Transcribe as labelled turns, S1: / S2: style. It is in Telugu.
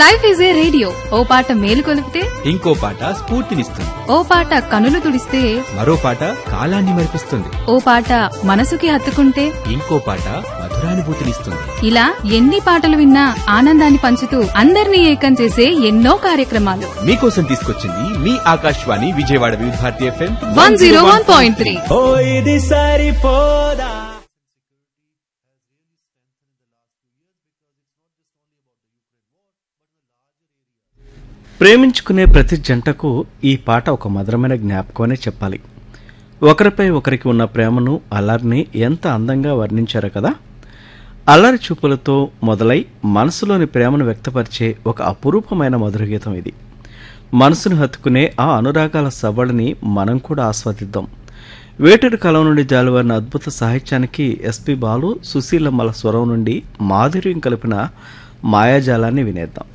S1: లైఫ్ ఈజ్ ఏ రేడియో ఓ పాట మేలు కొలిపితే
S2: ఇంకో పాట స్ఫూర్తినిస్తుంది
S1: ఓ పాట కనులు తుడిస్తే
S2: మరో పాట కాలాన్ని మరిపిస్తుంది
S1: ఓ పాట మనసుకి హత్తుకుంటే
S2: ఇంకో పాట మధురానుభూతినిస్తుంది
S1: ఇలా ఎన్ని పాటలు విన్నా ఆనందాన్ని పంచుతూ అందరినీ ఏకం చేసే ఎన్నో కార్యక్రమాలు
S2: మీకోసం తీసుకొచ్చింది మీ Akashvani Vijayawada Vividh Bharati FM
S1: one zero one point three
S2: ఓ ఇది సరిపోదా
S3: ప్రేమించుకునే ప్రతి జంటకు ఈ పాట ఒక మధురమైన జ్ఞాపకమనే చెప్పాలి ఒకరిపై ఒకరికి ఉన్న ప్రేమను అల్లరిని ఎంత అందంగా వర్ణించారు కదా అల్లరి చూపులతో మొదలై మనసులోని ప్రేమను వ్యక్తపరిచే ఒక అపురూపమైన మధుర గీతం ఇది మనసును హత్తుకునే ఆ అనురాగాల సవ్వడిని మనం కూడా ఆస్వాదిద్దాం వేటరు కలం నుండి జాలువారిన అద్భుత సాహిత్యానికి ఎస్పి బాలు సుశీలమ్మల స్వరం నుండి మాధుర్యం కలిపిన మాయాజాలాన్ని వినేద్దాం